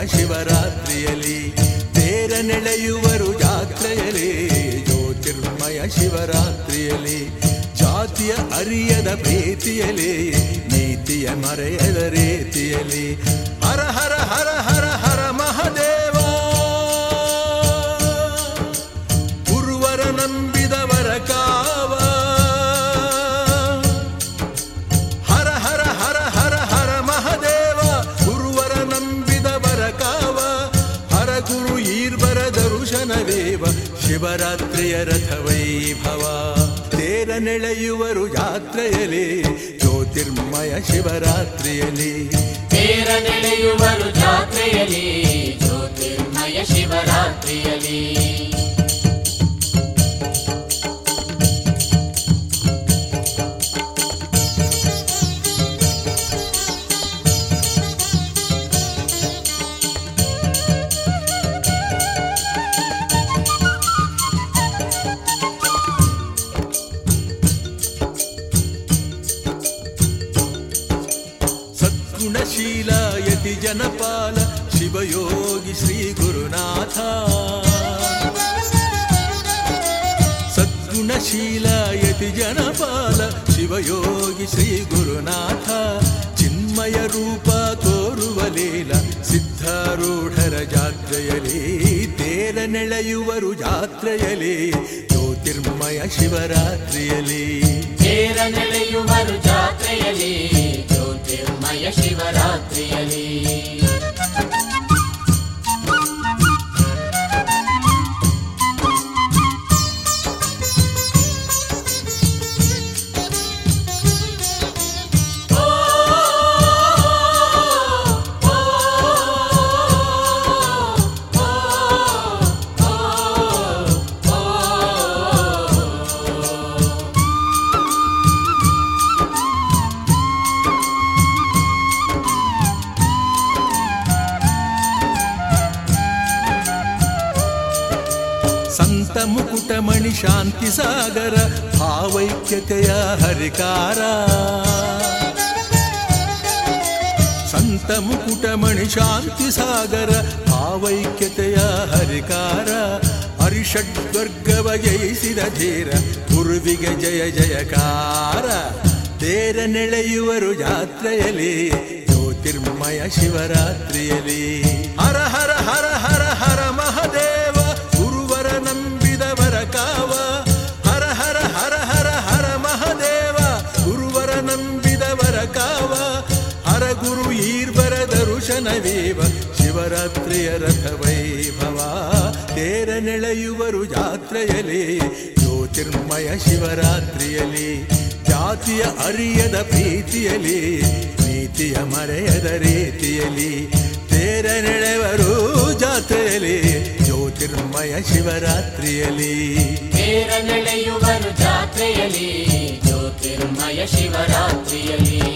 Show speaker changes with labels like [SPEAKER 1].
[SPEAKER 1] ಶಿವರಾತ್ರಿಯಲ್ಲಿ ತೇರ ನೆಳೆಯುವರು ಜಾತ್ರೆಯಲ್ಲಿ ಜ್ಯೋತಿರ್ಮಯ ಶಿವರಾತ್ರಿಯಲ್ಲಿ ಜಾತಿಯ ಅರಿಯದ ಪ್ರೀತಿಯಲ್ಲಿ ನೀತಿಯ ಮರೆಯದ ರೀತಿಯಲ್ಲಿ ಹರ ಹರ ಹರ ಹರ ಹರ ಮಹದೇವ ಗುರುವರ ನಂಬಿದವರ ಕಾವ ಹರ ಹರ ಹರ ಹರ ಹರ ಮಹದೇವ ಗುರುವರ ನಂಬಿದವರ ಕಾವ ಹರ ಗುರು ಈರ್ವರ ದರುಶನವೇವ ಶಿವರಾತ್ರಿಯ ರಥ ವೈಭವ ತೇರ ನೆಳೆಯುವರು ಜಾತ್ರೆಯಲ್ಲಿ ಜ್ಯೋತಿರ್ಮಯ ಶಿವರಾತ್ರಿಯಲ್ಲಿ
[SPEAKER 2] ತೇರ ನೆಳೆಯುವರು ಜಾತ್ರೆಯಲ್ಲಿ ಜ್ಯೋತಿರ್ಮಯ ಶಿವರಾತ್ರಿಯಲ್ಲಿ
[SPEAKER 1] ಸದ್ಗುಣಶೀಲ ಯತಿ ಜನಪಾಲ ಶಿವಯೋಗಿ ಶ್ರೀ ಗುರುನಾಥ ಸದ್ಗುಣಶೀಲ ಯತಿ ಜನಪಾಲ ಶಿವಯೋಗಿ ಶ್ರೀ ಗುರುನಾಥ ಚಿನ್ಮಯ ರೂಪ ತೋರುವ ಲೀಲ ಸಿದ್ಧಾರೂಢರ ಜಾತ್ರೆಯಲ್ಲಿ ತೇರ ನೆಳೆಯುವರು ಜಾತ್ರೆಯಲ್ಲಿ ಜ್ಯೋತಿರ್ಮಯ ಶಿವರಾತ್ರಿಯಲ್ಲಿ
[SPEAKER 2] ತೇರ ನೆಳೆಯುವರು ಜಾತ್ರೆಯಲ್ಲಿ ಜ್ಯೋತಿರ್ಮಯ ಶಿವರಾತ್ರಿಯಲ್ಲಿ
[SPEAKER 1] ಸಂತ ಮುಕುಟಮಣಿ ಶಾಂತಿ ಸಾಗರ ಭಾವೈಕ್ಯತೆಯ ಹರಿಕಾರ ಸಂತ ಮುಕುಟಮಣಿ ಶಾಂತಿ ಸಾಗರ ಭಾವೈಕ್ಯತೆಯ ಹರಿಕಾರ ಹರಿಷಡ್ವರ್ಗವ ಜಯಿಸಿದ ಧೀರ ಗುರುವಿಗೆ ಜಯ ಜಯಕಾರ ತೇರ ನೆಳೆಯುವರು ಜಾತ್ರೆಯಲ್ಲಿ ಜ್ಯೋತಿರ್ಮಯ ಶಿವರಾತ್ರಿಯಲ್ಲಿ ಹರ ಹರ ಹರ ಹರ ಹರ ಮಹದೇವ ಗುರುವರ ನಂಬಿದವರ ಕಾವ ಹರ ಹರ ಹರ ಹರ ಹರ ಮಹದೇವ ಗುರುವರ ನಂಬಿದವರ ಕಾವ ಹರ ಗುರು ಈರ್ವರ ದರುಶನವೇವ ಶಿವರಾತ್ರಿಯ ರಥ ವೈಭವ ತೇರ ನೆಳೆಯುವರು ಜಾತ್ರೆಯಲ್ಲಿ ಜ್ಯೋತಿರ್ಮಯ ಶಿವರಾತ್ರಿಯಲ್ಲಿ ಜಾತಿಯ ಅರಿಯದ ಪ್ರೀತಿಯಲ್ಲಿ ನೀತಿಯ ಮರೆಯದ ರೀತಿಯಲ್ಲಿ ತೇರ ನೆಳೆವರು ಜಾತ್ರೆಯಲ್ಲಿ ಜ್ಯೋತಿರ್ಮಯ ಶಿವರಾತ್ರಿಯಲ್ಲಿ
[SPEAKER 2] ತೇರ ನೆಳೆಯುವರು ಜಾತ್ರೆಯಲ್ಲಿ ಜ್ಯೋತಿರ್ಮಯ ಶಿವರಾತ್ರಿಯಲ್ಲಿ